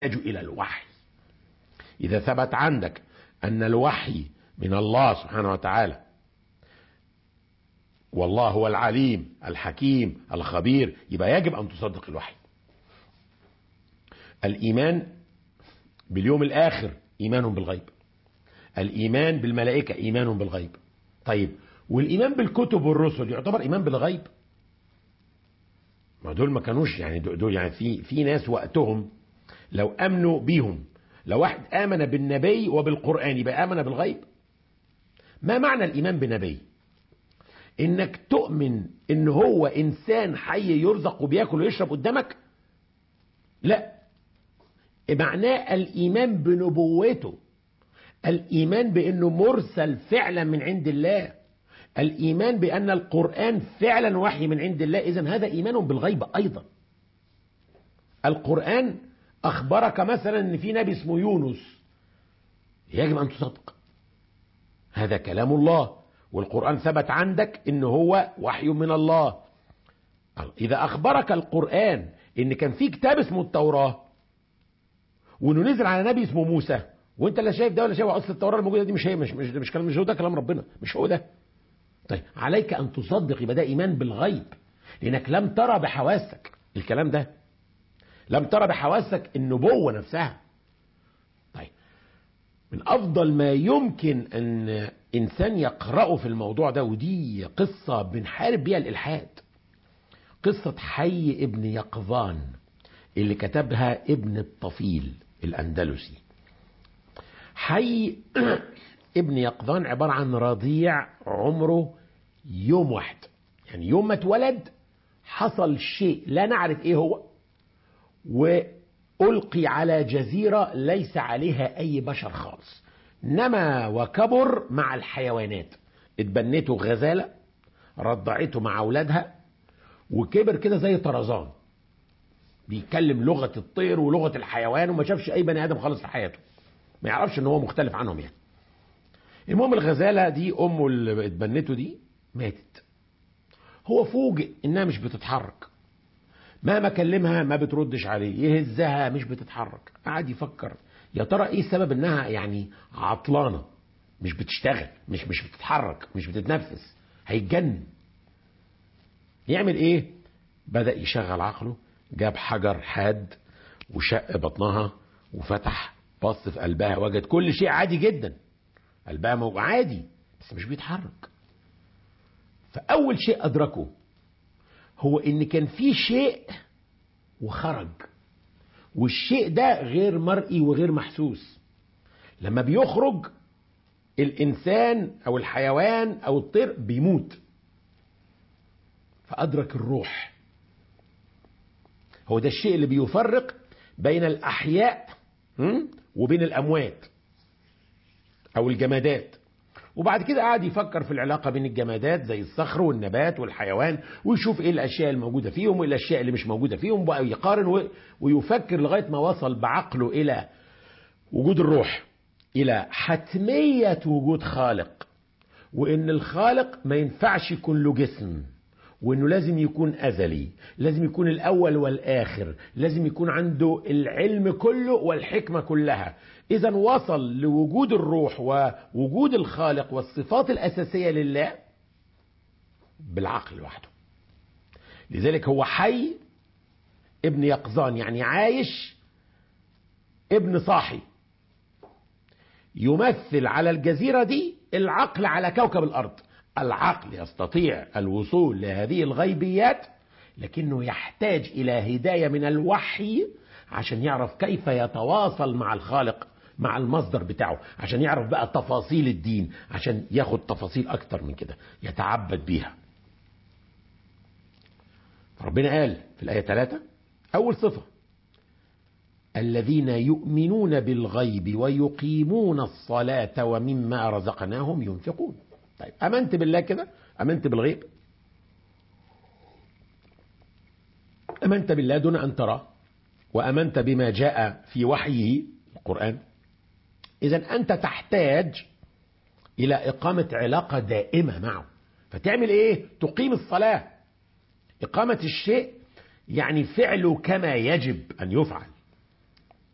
إلى الوحي إذا ثبت عندك أن الوحي من الله سبحانه وتعالى والله هو العليم الحكيم الخبير يبقى يجب أن تصدق الوحي الإيمان باليوم الآخر إيمان بالغيب الإيمان بالملائكة إيمان بالغيب طيب والإيمان بالكتب والرسل يعتبر إيمان بالغيب ما دول ما كانوش يعني دول يعني في في ناس وقتهم لو امنوا بيهم لو واحد امن بالنبي وبالقران يبقى امن بالغيب ما معنى الايمان بنبي انك تؤمن ان هو انسان حي يرزق وبياكل ويشرب قدامك لا معناه الايمان بنبوته الايمان بانه مرسل فعلا من عند الله الايمان بان القران فعلا وحي من عند الله اذا هذا ايمان بالغيب ايضا القران اخبرك مثلا ان في نبي اسمه يونس يجب ان تصدق هذا كلام الله والقران ثبت عندك ان هو وحي من الله اذا اخبرك القران ان كان في كتاب اسمه التوراه وانه نزل على نبي اسمه موسى وانت لا شايف ده ولا شايف اصل التوراه الموجوده دي مش هي مش مش, مش كلام مش هو ده كلام ربنا مش هو ده طيب عليك ان تصدق يبقى ده ايمان بالغيب لانك لم ترى بحواسك الكلام ده لم ترى بحواسك النبوه نفسها طيب من افضل ما يمكن ان انسان يقراه في الموضوع ده ودي قصه بنحارب بيها الالحاد قصه حي ابن يقظان اللي كتبها ابن الطفيل الاندلسي حي ابن يقظان عبارة عن رضيع عمره يوم واحد يعني يوم ما اتولد حصل شيء لا نعرف ايه هو وألقي على جزيرة ليس عليها أي بشر خالص نما وكبر مع الحيوانات اتبنته غزالة رضعته مع أولادها وكبر كده زي طرزان بيتكلم لغة الطير ولغة الحيوان وما شافش أي بني آدم خالص في حياته ما يعرفش ان هو مختلف عنهم يعني المهم الغزالة دي أمه اللي اتبنته دي ماتت هو فوجئ إنها مش بتتحرك مهما كلمها ما بتردش عليه يهزها مش بتتحرك قعد يفكر يا ترى ايه السبب انها يعني عطلانه مش بتشتغل مش مش بتتحرك مش بتتنفس هيتجنن يعمل ايه بدا يشغل عقله جاب حجر حاد وشق بطنها وفتح بص في قلبها وجد كل شيء عادي جدا قلبها مو عادي بس مش بيتحرك فاول شيء ادركه هو ان كان في شيء وخرج والشيء ده غير مرئي وغير محسوس لما بيخرج الانسان او الحيوان او الطير بيموت فادرك الروح هو ده الشيء اللي بيفرق بين الاحياء وبين الاموات او الجمادات وبعد كده قعد يفكر في العلاقه بين الجمادات زي الصخر والنبات والحيوان ويشوف ايه الاشياء الموجوده فيهم وايه الاشياء اللي مش موجوده فيهم بقى يقارن ويفكر لغايه ما وصل بعقله الى وجود الروح الى حتميه وجود خالق وان الخالق ما ينفعش يكون له جسم وانه لازم يكون ازلي لازم يكون الاول والاخر لازم يكون عنده العلم كله والحكمه كلها اذا وصل لوجود الروح ووجود الخالق والصفات الاساسيه لله بالعقل لوحده لذلك هو حي ابن يقظان يعني عايش ابن صاحي يمثل على الجزيره دي العقل على كوكب الارض العقل يستطيع الوصول لهذه الغيبيات لكنه يحتاج الى هدايه من الوحي عشان يعرف كيف يتواصل مع الخالق مع المصدر بتاعه عشان يعرف بقى تفاصيل الدين عشان ياخد تفاصيل اكتر من كده يتعبد بيها ربنا قال في الايه 3 اول صفه الذين يؤمنون بالغيب ويقيمون الصلاه ومما رزقناهم ينفقون طيب امنت بالله كده امنت بالغيب امنت بالله دون ان ترى وامنت بما جاء في وحيه القران اذا انت تحتاج الى اقامه علاقه دائمه معه فتعمل ايه تقيم الصلاه اقامه الشيء يعني فعله كما يجب ان يفعل